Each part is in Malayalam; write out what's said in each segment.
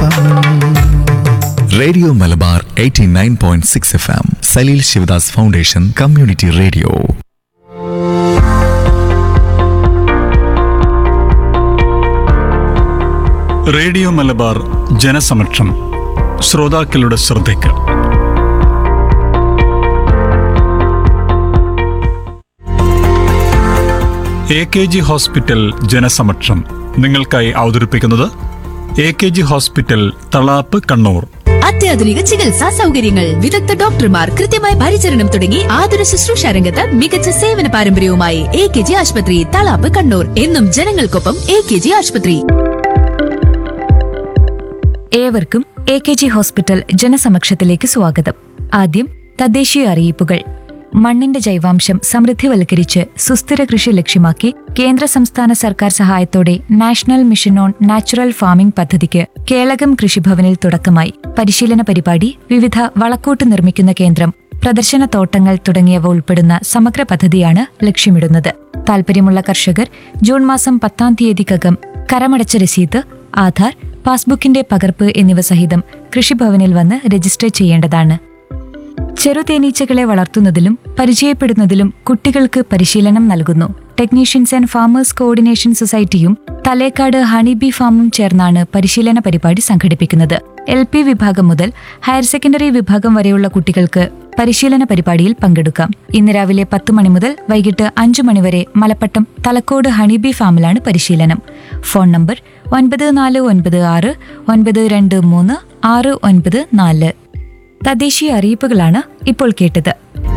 radio Malabar 89.6 F M Saleel Sivadas foundation community radio radio Malabar ജനസമക്ഷം ശ്രോതാക്കളുടെ ശ്രദ്ധയ്ക്ക് എ കെ ജി ഹോസ്പിറ്റൽ ജനസമക്ഷം നിങ്ങൾക്കായി അവതരിപ്പിക്കുന്നത് A K G hospital Thalap Kannur അത്യാധുനിക ചികിത്സാ സൗകര്യങ്ങൾ വിദഗ്ധ ഡോക്ടർമാർ കൃത്യമായ പരിചരണം തുടങ്ങി ആതുര ശുശ്രൂഷ രംഗത്ത് മികച്ച സേവന പാരമ്പര്യവുമായി എ കെ ജി ആശുപത്രി തളാപ്പ് കണ്ണൂർ എന്നും ജനങ്ങൾക്കൊപ്പം എ കെ ജി ആശുപത്രി ഏവർക്കും എ കെ ജി ഹോസ്പിറ്റൽ ജനസമക്ഷത്തിലേക്ക് സ്വാഗതം ആദ്യം തദ്ദേശീയ അറിയിപ്പുകൾ മണ്ണിന്റെ ജൈവാംശം സമൃദ്ധിവൽക്കരിച്ച് സുസ്ഥിര കൃഷി ലക്ഷ്യമാക്കി കേന്ദ്ര സംസ്ഥാന സർക്കാർ സഹായത്തോടെ national mission on natural farming പദ്ധതിക്ക് കേളകം കൃഷിഭവനിൽ തുടക്കമായി പരിശീലന പരിപാടി വിവിധ വളക്കൂട്ട് നിർമ്മിക്കുന്ന കേന്ദ്രം പ്രദർശന തോട്ടങ്ങൾ തുടങ്ങിയവ ഉൾപ്പെടുന്ന സമഗ്ര പദ്ധതിയാണ് ലക്ഷ്യമിടുന്നത് താൽപര്യമുള്ള കർഷകർ ജൂൺ മാസം പത്താം തീയതിക്കകം കരമടച്ച രസീത് ആധാർ പാസ്ബുക്കിന്റെ പകർപ്പ് എന്നിവ സഹിതം കൃഷിഭവനിൽ വന്ന് രജിസ്റ്റർ ചെയ്യേണ്ടതാണ് ചെറുതേനീച്ചകളെ വളർത്തുന്നതിലും പരിചയപ്പെടുന്നതിലും കുട്ടികൾക്ക് പരിശീലനം നൽകുന്നു ടെക്നീഷ്യൻസ് ആൻഡ് ഫാമേഴ്സ് കോർഡിനേഷൻ സൊസൈറ്റിയും തലേക്കാട് ഹണിബി ഫാമും ചേർന്നാണ് പരിശീലന പരിപാടി സംഘടിപ്പിക്കുന്നത് എൽ പി വിഭാഗം മുതൽ ഹയർ സെക്കൻഡറി വിഭാഗം വരെയുള്ള കുട്ടികൾക്ക് പരിശീലന പരിപാടിയിൽ പങ്കെടുക്കാം ഇന്ന് രാവിലെ പത്ത് മണി മുതൽ വൈകിട്ട് അഞ്ചു മണിവരെ മലപ്പട്ടം തലക്കോട് ഹണിബി ഫാമിലാണ് പരിശീലനം ഫോൺ നമ്പർ ഒൻപത് നാല് ഒൻപത് ആറ് ഒൻപത് രണ്ട് മൂന്ന് ആറ് ഒൻപത് നാല് തദ്ദേശീയ അറിയിപ്പുകളാണ് ഇപ്പോൾ കേട്ടത്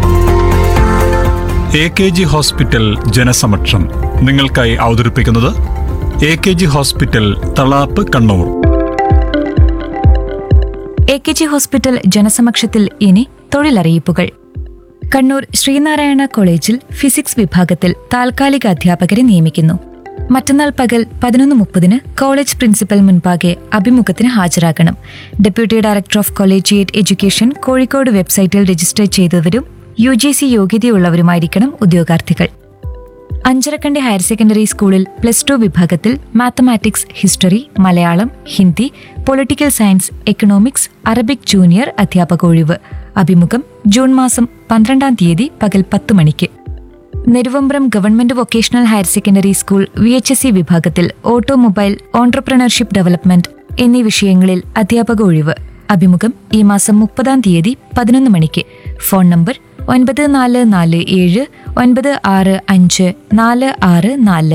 എ കെ ജി ഹോസ്പിറ്റൽ ജനസമക്ഷം നിങ്ങൾക്കായി അവതരിപ്പിക്കുന്നത് A K G hospital Thalap Kannur A K G hospital ജനസമക്ഷത്തിൽ ഇനി തൊഴിലറിയിപ്പുകൾ കണ്ണൂർ ശ്രീനാരായണ കോളേജിൽ ഫിസിക്സ് വിഭാഗത്തിൽ താൽക്കാലിക അധ്യാപകരെ നിയമിക്കുന്നു മറ്റന്നാൾ പകൽ പതിനൊന്ന് മുപ്പതിന് കോളേജ് പ്രിൻസിപ്പൽ മുൻപാകെ അഭിമുഖത്തിന് ഹാജരാകണം deputy director of collegiate education Kozhikode വെബ്സൈറ്റിൽ രജിസ്റ്റർ ചെയ്തവരും യു ജി സി യോഗ്യതയുള്ളവരുമായിരിക്കണം ഉദ്യോഗാർത്ഥികൾ അഞ്ചരക്കണ്ടി ഹയർ സെക്കൻഡറി സ്കൂളിൽ പ്ലസ് ടു വിഭാഗത്തിൽ mathematics history Malayalam Hindi political science economics Arabic junior അധ്യാപക ഒഴിവ് അഭിമുഖം ജൂൺ മാസം പന്ത്രണ്ടാം തീയതി പകൽ പത്ത് മണിക്ക് Neruvambram government vocational higher secondary school V H S C വിഭാഗത്തിൽ ഓട്ടോമൊബൈൽ ഓൺട്രപ്രണർഷിപ്പ് ഡെവലപ്മെന്റ് എന്നീ വിഷയങ്ങളിൽ അധ്യാപക ഒഴിവ് അഭിമുഖം ഈ മാസം മുപ്പതാം തീയതി പതിനൊന്ന് മണിക്ക് ഫോൺ നമ്പർ ഒൻപത് നാല് നാല് ഏഴ് ഒൻപത് ആറ് അഞ്ച് നാല് ആറ് നാല്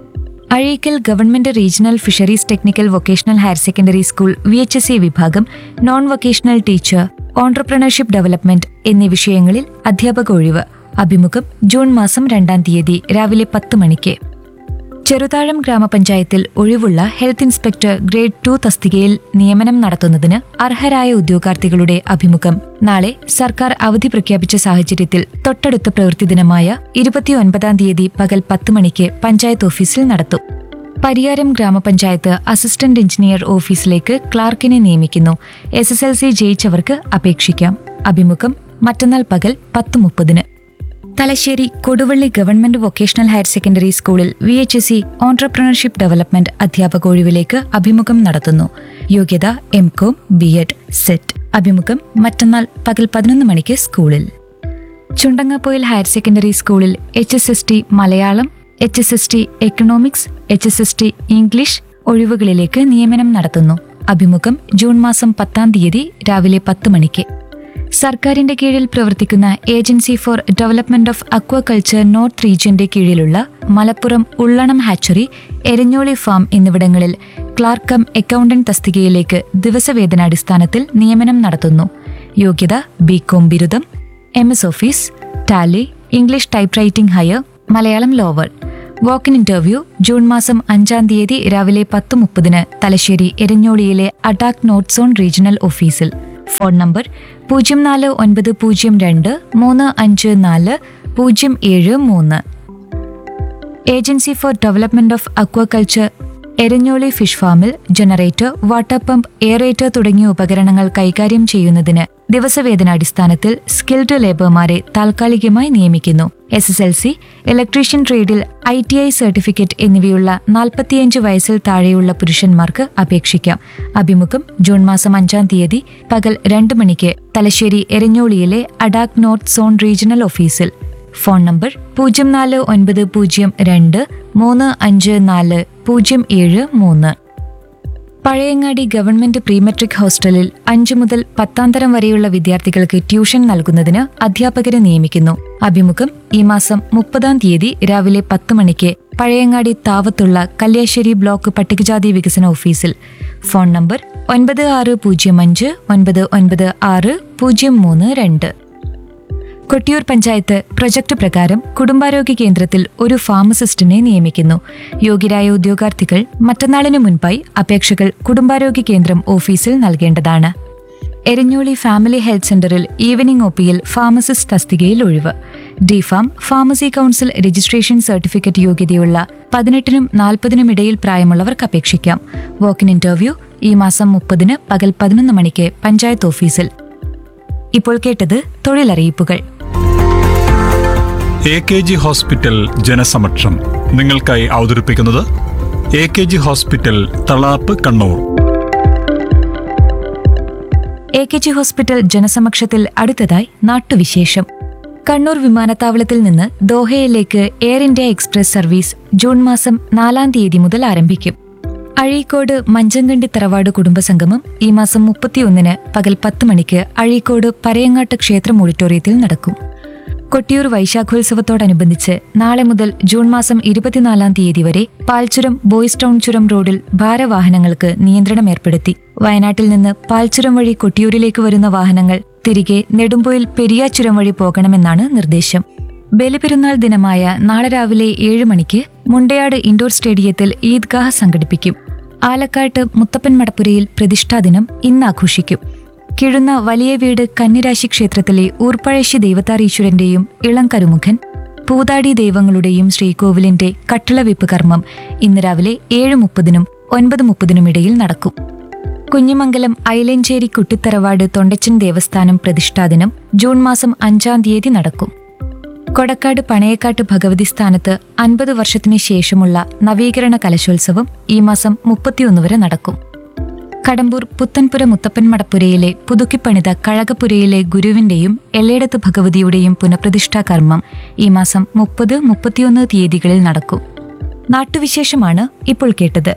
Azhikkal government regional fisheries technical vocational higher secondary school V H S C വിഭാഗം non vocational teacher entrepreneurship development എന്നീ വിഷയങ്ങളിൽ അധ്യാപക ഒഴിവ് അഭിമുഖം ജൂൺ മാസം രണ്ടാം തീയതി രാവിലെ പത്ത് മണിക്ക് ചെറുതാഴം ഗ്രാമപഞ്ചായത്തിൽ ഒഴിവുള്ള ഹെൽത്ത് ഇൻസ്പെക്ടർ ഗ്രേഡ് ടു തസ്തികയിൽ നിയമനം നടത്തുന്നതിന് അർഹരായ ഉദ്യോഗാർത്ഥികളുടെ അഭിമുഖം നാളെ സർക്കാർ അവധി പ്രഖ്യാപിച്ച സാഹചര്യത്തിൽ തൊട്ടടുത്ത പ്രവൃത്തി ദിനമായ ഇരുപത്തിയൊൻപതാം തീയതി പകൽ പത്ത് മണിക്ക് പഞ്ചായത്ത് ഓഫീസിൽ നടത്തും പരിയാരം ഗ്രാമപഞ്ചായത്ത് അസിസ്റ്റന്റ് എഞ്ചിനീയർ ഓഫീസിലേക്ക് ക്ലാർക്കിനെ നിയമിക്കുന്നു എസ് എസ് എൽ സി ജയിച്ചവർക്ക് അപേക്ഷിക്കാം അഭിമുഖം മറ്റന്നാൾ പകൽ പത്ത് മുപ്പതിന് Thalassery Koduvally government vocational higher secondary സ്കൂളിൽ V H S C entrepreneurship development അധ്യാപക ഒഴിവിലേക്ക് അഭിമുഖം നടത്തുന്നു യോഗ്യത M Com B Ed SET അഭിമുഖം മറ്റന്നാൾ പകൽ പതിനൊന്ന് മണിക്ക് സ്കൂളിൽ ചുണ്ടങ്ങാപ്പോയിൽ ഹയർ സെക്കൻഡറി സ്കൂളിൽ H S S T Malayalam H S S T economics H S S T English ഒഴിവുകളിലേക്ക് നിയമനം നടത്തുന്നു അഭിമുഖം ജൂൺ മാസം പത്താം തീയതി രാവിലെ പത്ത് മണിക്ക് സർക്കാരിന്റെ കീഴിൽ പ്രവർത്തിക്കുന്ന agency for development of aquaculture north റീജിയന്റെ കീഴിലുള്ള മലപ്പുറം ഉള്ളണം ഹാച്ചറി എരഞ്ഞോളി ഫാം എന്നിവിടങ്ങളിൽ ക്ലാർക്ക് കം അക്കൗണ്ടന്റ് തസ്തികയിലേക്ക് ദിവസവേതനാടിസ്ഥാനത്തിൽ നിയമനം നടത്തുന്നു യോഗ്യത ബികോം ബിരുദം M S office Tally English typewriting higher Malayalam lower walk in interview June മാസം അഞ്ചാം തീയതി രാവിലെ പത്ത് മുപ്പതിന് തലശ്ശേരി എരഞ്ഞോളിയിലെ അഡാക് നോട്ട് സോൺ റീജിയണൽ ഓഫീസിൽ ഫോൺ നമ്പർ പൂജ്യം നാല് ഒൻപത് പൂജ്യം രണ്ട് മൂന്ന് അഞ്ച് നാല് പൂജ്യം ഏഴ് മൂന്ന് agency for development of aquaculture Eranholi fish ഫാമിൽ ജനറേറ്റർ വാട്ടർ പമ്പ് എയറേറ്റർ തുടങ്ങിയ ഉപകരണങ്ങൾ കൈകാര്യം ചെയ്യുന്നതിന് ദിവസവേതനാടിസ്ഥാനത്തിൽ സ്കിൽഡ് ലേബർമാരെ താൽക്കാലികമായി നിയമിക്കുന്നു S S L C electrician ട്രേഡിൽ ഐ ടി ഐ സർട്ടിഫിക്കറ്റ് എന്നിവയുള്ള നാൽപ്പത്തിയഞ്ച് വയസ്സിൽ താഴെയുള്ള പുരുഷന്മാർക്ക് അപേക്ഷിക്കാം അഭിമുഖം ജൂൺ മാസം അഞ്ചാം തീയതി പകൽ രണ്ട് മണിക്ക് തലശ്ശേരി എരഞ്ഞോളിയിലെ അഡാക് നോർത്ത് സോൺ റീജിയണൽ ഓഫീസിൽ ഫോൺ നമ്പർ പൂജ്യം നാല് ഒൻപത് പൂജ്യം രണ്ട് മൂന്ന് അഞ്ച് നാല് പൂജ്യം ഏഴ് മൂന്ന് പഴയങ്ങാടി ഗവൺമെന്റ് പ്രീമെട്രിക് ഹോസ്റ്റലിൽ അഞ്ചു മുതൽ പത്താം തരം വരെയുള്ള വിദ്യാർത്ഥികൾക്ക് ട്യൂഷൻ നൽകുന്നതിന് അധ്യാപകരെ നിയമിക്കുന്നു അഭിമുഖം ഈ മാസം മുപ്പതാം തീയതി രാവിലെ പത്ത് മണിക്ക് പഴയങ്ങാടി താവത്തുള്ള കല്യാശ്ശേരി ബ്ലോക്ക് പട്ടികജാതി വികസന ഓഫീസിൽ ഫോൺ നമ്പർ ഒൻപത് ആറ് പൂജ്യം അഞ്ച് ഒൻപത് ഒൻപത് ആറ് പൂജ്യം മൂന്ന് രണ്ട് കൊട്ടിയൂർ പഞ്ചായത്ത് പ്രൊജക്ട് പ്രകാരം കുടുംബാരോഗ്യ കേന്ദ്രത്തിൽ ഒരു ഫാർമസിസ്റ്റിനെ നിയമിക്കുന്നു യോഗ്യരായ ഉദ്യോഗാർത്ഥികൾ മറ്റന്നാളിന് മുൻപായി അപേക്ഷകൾ കുടുംബാരോഗ്യ കേന്ദ്രം ഓഫീസിൽ നൽകേണ്ടതാണ് എരഞ്ഞോളി ഫാമിലി ഹെൽത്ത് സെന്ററിൽ ഈവനിംഗ് ഒപിയിൽ ഫാർമസിസ്റ്റ് തസ്തികയിൽ ഒഴിവ് D Pharm pharmacy council registration certificate യോഗ്യതയുള്ള പതിനെട്ടിനും നാൽപ്പതിനും ഇടയിൽ പ്രായമുള്ളവർക്ക് അപേക്ഷിക്കാം വോക്കിൻ ഇന്റർവ്യൂ ഈ മാസം മുപ്പതിന് പകൽ പതിനൊന്ന് മണിക്ക് പഞ്ചായത്ത് ഓഫീസിൽ ഇപ്പോൾ കേട്ടത് തൊഴിലറിയിപ്പുകൾ എ കെ ജി ഹോസ്പിറ്റൽ ജനസമക്ഷം നിങ്ങൾക്കായി അവതരിപ്പിക്കുന്നത് A K G hospital Thalap Kannur A K G hospital ജനസമക്ഷത്തിൽ അടുത്തതായി നാട്ടുവിശേഷം കണ്ണൂർ വിമാനത്താവളത്തിൽ നിന്ന് ദോഹയിലേക്ക് Air India Express service June മാസം നാലാം തീയതി മുതൽ ആരംഭിക്കും അഴീക്കോട് മഞ്ചങ്കണ്ടി തറവാട് കുടുംബസംഗമം ഈ മാസം മുപ്പത്തിയൊന്നിന് പകൽ പത്ത് മണിക്ക് അഴീക്കോട് പരയങ്ങാട്ട് ക്ഷേത്രം ഓഡിറ്റോറിയത്തിൽ നടക്കും കൊട്ടിയൂർ വൈശാഖോത്സവത്തോടനുബന്ധിച്ച് നാളെ മുതൽ ജൂൺ മാസം ഇരുപത്തിനാലാം തീയതി വരെ പാൽച്ചുരം ബോയ്സ് ടൗൺ ചുരം റോഡിൽ ഭാരവാഹനങ്ങൾക്ക് നിയന്ത്രണം ഏർപ്പെടുത്തി വയനാട്ടിൽ നിന്ന് പാൽച്ചുരം വഴി കൊട്ടിയൂരിലേക്ക് വരുന്ന വാഹനങ്ങൾ തിരികെ നെടുമ്പൊയിൽ പെരിയാച്ചുരം വഴി പോകണമെന്നാണ് നിർദ്ദേശം ബലിപെരുന്നാൾ ദിനമായ നാളെ രാവിലെ ഏഴ് മണിക്ക് മുണ്ടയാട് ഇൻഡോർ സ്റ്റേഡിയത്തിൽ ഈദ്ഗാഹ് സംഘടിപ്പിക്കും ആലക്കാട്ട് മുത്തപ്പൻ മടപ്പുരയിൽ പ്രതിഷ്ഠാദിനം ഇന്ന് ആഘോഷിക്കും കിഴുന്ന വലിയ വീട് കന്നിരാശി ക്ഷേത്രത്തിലെ ഊർപ്പഴശ്ശി ദൈവത്താരീശ്വരന്റെയും ഇളം കരുമുഖൻ പൂതാടി ദൈവങ്ങളുടെയും ശ്രീകോവിലിന്റെ കട്ടിളവെപ്പ് കർമ്മം ഇന്ന് രാവിലെ ഏഴ് മുപ്പതിനും ഒൻപത് മുപ്പതിനും ഇടയിൽ നടക്കും കുഞ്ഞിമംഗലം ഐലഞ്ചേരി കുട്ടിത്തറവാട് തൊണ്ടച്ചൻ ദേവസ്ഥാനം പ്രതിഷ്ഠാദിനം ജൂൺ മാസം അഞ്ചാം തീയതി നടക്കും കൊടക്കാട് പണയക്കാട്ട് ഭഗവതി സ്ഥാനത്ത് അൻപത് വർഷത്തിന് ശേഷമുള്ള നവീകരണ കലശോത്സവം ഈ മാസം മുപ്പത്തിയൊന്ന് വരെ നടക്കും കടമ്പൂർ പുത്തൻപുര മുത്തപ്പൻ മടപ്പുരയിലെ പുതുക്കിപ്പണിത കഴകപ്പുരയിലെ ഗുരുവിന്റെയും എല്ലേടത്ത് ഭഗവതിയുടെയും പുനഃപ്രതിഷ്ഠാ കർമ്മം ഈ മാസം മുപ്പത് മുപ്പത്തിയൊന്ന് തീയതികളിൽ നടക്കും നാട്ടുവിശേഷമാണ് ഇപ്പോൾ കേട്ടത്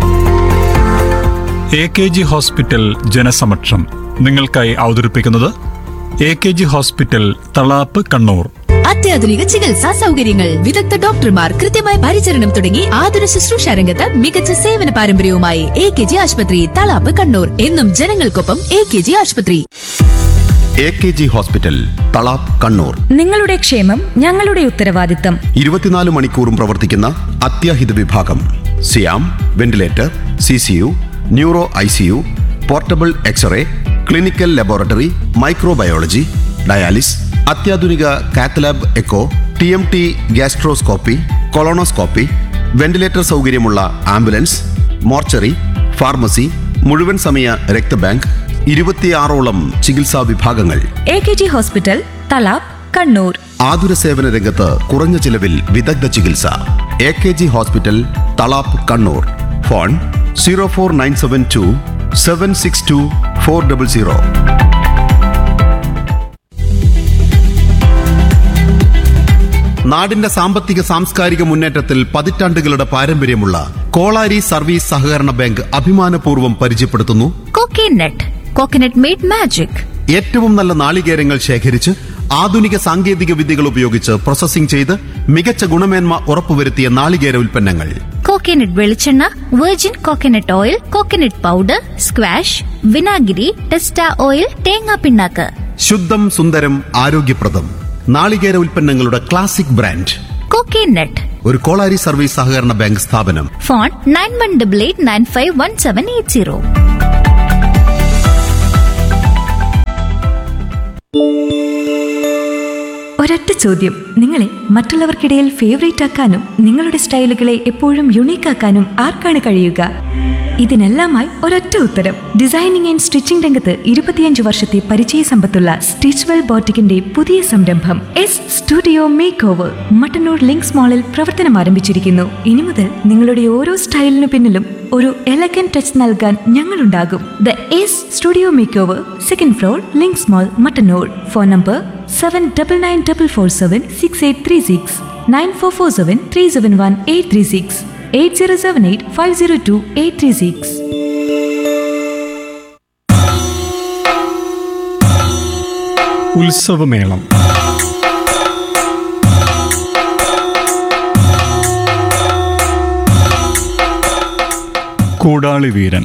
എ കെ ജി ഹോസ്പിറ്റൽ ജനസമക്ഷം നിങ്ങൾക്കായി അവതരിപ്പിക്കുന്നത് A K G hospital Thalap Kannur അത്യാധുനിക ചികിത്സാ സൗകര്യങ്ങൾ വിദഗ്ധ ഡോക്ടർമാർ കൃത്യമായ പരിചരണം തുടങ്ങി ആതുര ശുശ്രൂഷ രംഗത്ത് മികച്ച സേവന പാരമ്പര്യവുമായി എ കെ ജി ആശുപത്രി തളാപ്പ് കണ്ണൂർ എന്നും ജനങ്ങൾക്കൊപ്പം എ കെ ജി ആശുപത്രി A K G hospital Thalap Kannur നിങ്ങളുടെ ക്ഷേമം ഞങ്ങളുടെ ഉത്തരവാദിത്തം ഇരുപത്തിനാല് മണിക്കൂറും പ്രവർത്തിക്കുന്ന അത്യാഹിത വിഭാഗം സിയാം ventilator C C U neuro I C U portable X ray clinical laboratory microbiology dialysis അത്യാധുനിക cath lab echo T M T gastroscopy colonoscopy ventilator സൗകര്യമുള്ള ആംബുലൻസ് മോർച്ചറി ഫാർമസി മുഴുവൻ സമയ രക്തബാങ്ക് ഇരുപത്തിയാറോളം ചികിത്സാ വിഭാഗങ്ങൾ A K G hospital Thalap Kannur ആതുര സേവന രംഗത്ത് കുറഞ്ഞ ചിലവിൽ വിദഗ്ധ ചികിത്സ A K G hospital Thalap Kannur phone zero four nine seven two seven six two four double zero നാടിന്റെ സാമ്പത്തിക സാംസ്കാരിക മുന്നേറ്റത്തിൽ പതിറ്റാണ്ടുകളുടെ പാരമ്പര്യമുള്ള കോളാരി സർവീസ് സഹകരണ ബാങ്ക് അഭിമാനപൂർവ്വം പരിചയപ്പെടുത്തുന്നു കോക്കനട്ട് കോക്കനട്ട് മെയ്ഡ് മാജിക് ഏറ്റവും നല്ല നാളികേരങ്ങൾ ശേഖരിച്ച് ആധുനിക സാങ്കേതിക വിദ്യകൾ ഉപയോഗിച്ച് പ്രോസസ്സിംഗ് ചെയ്ത് മികച്ച ഗുണമേന്മ ഉറപ്പുവരുത്തിയ നാളികേര ഉൽപ്പന്നങ്ങൾ കോക്കനട്ട് വെളിച്ചെണ്ണ virgin coconut oil coconut powder squash വിനാഗിരി ടെസ്റ്റ ഓയിൽ തേങ്ങാ പിണ്ണാക്ക് ശുദ്ധം സുന്ദരം ആരോഗ്യപ്രദം നാളികേര ഉൽപ്പന്നങ്ങളുടെ ക്ലാസിക് ബ്രാൻഡ് കോക്കനട്ട് ഒരു കോളാരി സർവീസ് സഹകരണ ബാങ്ക് സ്ഥാപനം phone nine one double eight nine five one seven eight zero ഒരൊറ്റ ചോദ്യം നിങ്ങളെ മറ്റുള്ളവർക്കിടയിൽ ഫേവറേറ്റ് ആക്കാനും നിങ്ങളുടെ സ്റ്റൈലുകളെ എപ്പോഴും യുണീക്ക് ആക്കാനും ആർക്കാണ് കഴിയുക ഇതിനെല്ലാമായി ഒരൊറ്റ ഉത്തരം ഡിസൈനിങ് ആൻഡ് സ്റ്റിച്ചിംഗ് രംഗത്ത് ഇരുപത്തിയഞ്ച് വർഷത്തെ പരിചയ സമ്പത്തുള്ള സ്റ്റിച്ച്വെൽ ബോട്ടിക്കിന്റെ പുതിയ സംരംഭം S studio makeover Mattannur Links മാളിൽ പ്രവർത്തനം ആരംഭിച്ചിരിക്കുന്നു ഇനി മുതൽ നിങ്ങളുടെ ഓരോ സ്റ്റൈലിനു പിന്നിലും ഒരു എലഗൻ ടച്ച് നൽകാൻ ഞങ്ങളുണ്ടാകും the S studio makeover second floor Links mall Mattannur phone number seven double nine double four seven six eight three six nine four four seven three seven one eight three six eight zero seven eight five zero two eight three six ഉത്സവമേളം കൂടാളി വീരൻ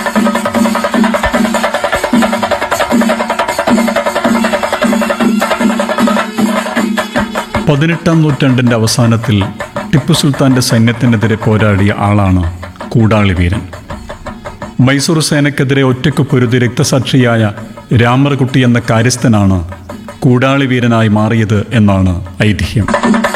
പതിനെട്ടാം നൂറ്റാണ്ടിന്റെ അവസാനത്തിൽ ടിപ്പു സുൽത്താന്റെ സൈന്യത്തിനെതിരെ പോരാടിയ ആളാണ് കൂടാളി വീരൻ മൈസൂർ സേനക്കെതിരെ ഒറ്റയ്ക്ക് പൊരുതി രക്തസാക്ഷിയായ രാമർകുട്ടി എന്ന കാര്യസ്ഥനാണ് കൂടാളി വീരനായി മാറിയത് എന്നാണ് ഐതിഹ്യം